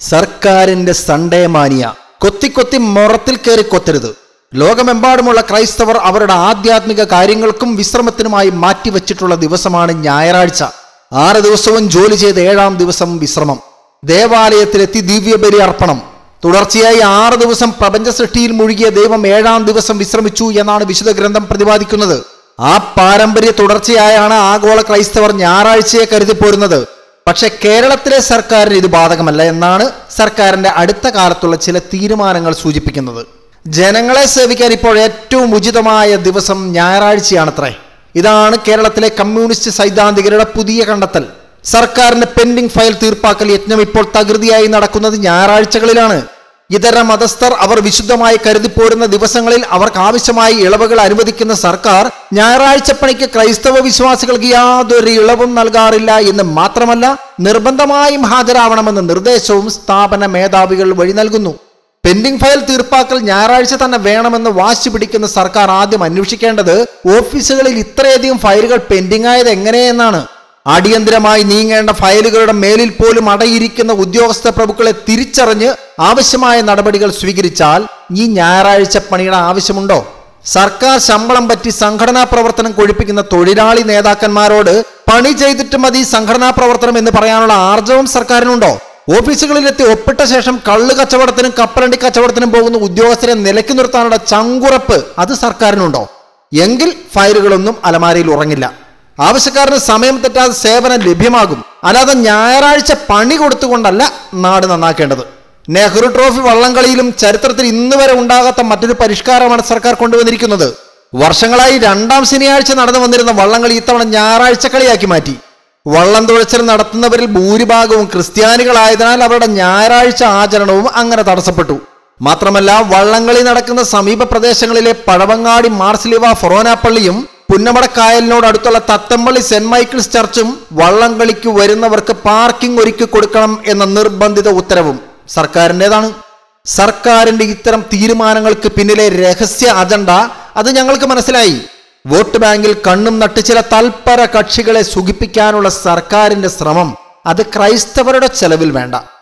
സർക്കാരിന്റെ സൺഡേ മാനിയ കൊത്തി കൊത്തി മുറത്തിൽ കയറി കൊത്തരുത് ലോകമെമ്പാടുമുള്ള ക്രൈസ്തവർ അവരുടെ ആധ്യാത്മിക കാര്യങ്ങൾക്കും വിശ്രമത്തിനുമായി മാറ്റിവെച്ചിട്ടുള്ള ദിവസമാണ് ഞായറാഴ്ച ആറ് ദിവസവും ജോലി ചെയ്ത് ഏഴാം ദിവസം വിശ്രമം ദേവാലയത്തിലെത്തി ദിവ്യബലി അർപ്പണം തുടർച്ചയായി ആറ് ദിവസം പ്രപഞ്ച സൃഷ്ടിയിൽ മുഴുകിയ ദൈവം ഏഴാം ദിവസം വിശ്രമിച്ചു എന്നാണ് വിശുദ്ധ ഗ്രന്ഥം പ്രതിപാദിക്കുന്നത് ആ പാരമ്പര്യ തുടർച്ചയായാണ് ആഗോള ക്രൈസ്തവർ ഞായറാഴ്ചയെ കരുതിപ്പോരുന്നത് പക്ഷെ കേരളത്തിലെ സർക്കാരിന് ഇത് ബാധകമല്ല എന്നാണ് സർക്കാരിന്റെ അടുത്ത കാലത്തുള്ള ചില തീരുമാനങ്ങൾ സൂചിപ്പിക്കുന്നത് ജനങ്ങളെ സേവിക്കാൻ ഇപ്പോൾ ഏറ്റവും ഉചിതമായ ദിവസം ഞായറാഴ്ചയാണത്രേ ഇതാണ് കേരളത്തിലെ കമ്മ്യൂണിസ്റ്റ് സൈദ്ധാന്തികരുടെ പുതിയ കണ്ടെത്തൽ സർക്കാരിന്റെ പെൻഡിംഗ് ഫയൽ തീർപ്പാക്കൽ യജ്ഞം ഇപ്പോൾ തകൃതിയായി നടക്കുന്നത് ഞായറാഴ്ചകളിലാണ് ഇതര മതസ്ഥർ അവർ വിശുദ്ധമായി കരുതിപ്പോരുന്ന ദിവസങ്ങളിൽ അവർക്ക് ആവശ്യമായ ഇളവുകൾ അനുവദിക്കുന്ന സർക്കാർ ഞായറാഴ്ച പണിക്ക് ക്രൈസ്തവ വിശ്വാസികൾക്ക് യാതൊരു ഇളവും നൽകാറില്ല എന്ന് മാത്രമല്ല നിർബന്ധമായും ഹാജരാവണമെന്ന നിർദ്ദേശവും സ്ഥാപന മേധാവികൾ വഴി നൽകുന്നു പെൻഡിംഗ് ഫയൽ തീർപ്പാക്കൽ ഞായറാഴ്ച തന്നെ വേണമെന്ന് വാശി പിടിക്കുന്ന സർക്കാർ ആദ്യം അന്വേഷിക്കേണ്ടത് ഓഫീസുകളിൽ ഇത്രയധികം ഫയലുകൾ പെൻഡിംഗ് ആയത് എങ്ങനെയെന്നാണ് അടിയന്തരമായി നീങ്ങേണ്ട ഫയലുകളുടെ മേലിൽ പോലും അടയിരിക്കുന്ന ഉദ്യോഗസ്ഥ പ്രഭുക്കളെ തിരിച്ചറിഞ്ഞ് ആവശ്യമായ നടപടികൾ സ്വീകരിച്ചാൽ ഈ ഞായറാഴ്ച പണിയുടെ ആവശ്യമുണ്ടോ സർക്കാർ ശമ്പളം പറ്റി സംഘടനാ പ്രവർത്തനം കൊഴിപ്പിക്കുന്ന തൊഴിലാളി നേതാക്കന്മാരോട് പണി ചെയ്തിട്ട് മതി സംഘടനാ പ്രവർത്തനം എന്ന് പറയാനുള്ള ആർജവം സർക്കാരിനുണ്ടോ ഓഫീസുകളിലെത്തി ഒപ്പിട്ട ശേഷം കള്ള് കച്ചവടത്തിനും കപ്പലണ്ടി കച്ചവടത്തിനും പോകുന്ന ഉദ്യോഗസ്ഥരെ നിലയ്ക്ക് നിർത്താനുള്ള ചങ്കുറപ്പ് അത് സർക്കാരിനുണ്ടോ എങ്കിൽ ഫയലുകളൊന്നും അലമാരയിൽ ഉറങ്ങില്ല ആവശ്യക്കാരന് സമയം തെറ്റാതെ സേവനം ലഭ്യമാകും അല്ലാതെ ഞായറാഴ്ച പണി കൊടുത്തുകൊണ്ടല്ല നാട് നന്നാക്കേണ്ടത് നെഹ്റു ട്രോഫി വള്ളംകളിയിലും ചരിത്രത്തിൽ ഇന്ന് വരെ ഉണ്ടാകാത്ത മറ്റൊരു പരിഷ്കാരമാണ് സർക്കാർ കൊണ്ടുവന്നിരിക്കുന്നത് വർഷങ്ങളായി രണ്ടാം ശനിയാഴ്ച നടന്നു വന്നിരുന്ന വള്ളംകളി ഇത്തവണ ഞായറാഴ്ച കളിയാക്കി മാറ്റി വള്ളം തുഴച്ചൽ നടത്തുന്നവരിൽ ഭൂരിഭാഗവും ക്രിസ്ത്യാനികളായതിനാൽ അവരുടെ ഞായറാഴ്ച ആചരണവും അങ്ങനെ തടസ്സപ്പെട്ടു മാത്രമല്ല വള്ളംകളി നടക്കുന്ന സമീപ പ്രദേശങ്ങളിലെ പഴവങ്ങാടി മാർസിലിവ ഫൊറോനാപ്പള്ളിയും പുന്നമടക്കായലിനോട് അടുത്തുള്ള തത്തമ്പള്ളി സെന്റ് മൈക്കിൾസ് ചർച്ചും വള്ളംകളിക്ക് വരുന്നവർക്ക് പാർക്കിംഗ് ഒരുക്കി കൊടുക്കണം എന്ന നിർബന്ധിത ഉത്തരവും സർക്കാരിൻ്റെതാണ് സർക്കാരിന്റെ ഇത്തരം തീരുമാനങ്ങൾക്ക് പിന്നിലെ രഹസ്യ അജണ്ട അത് ഞങ്ങൾക്ക് മനസ്സിലായി വോട്ട് ബാങ്കിൽ കണ്ണും നട്ട് ചില തൽപര കക്ഷികളെ സുഖിപ്പിക്കാനുള്ള സർക്കാരിന്റെ ശ്രമം അത് ക്രൈസ്തവരുടെ ചെലവിൽ വേണ്ട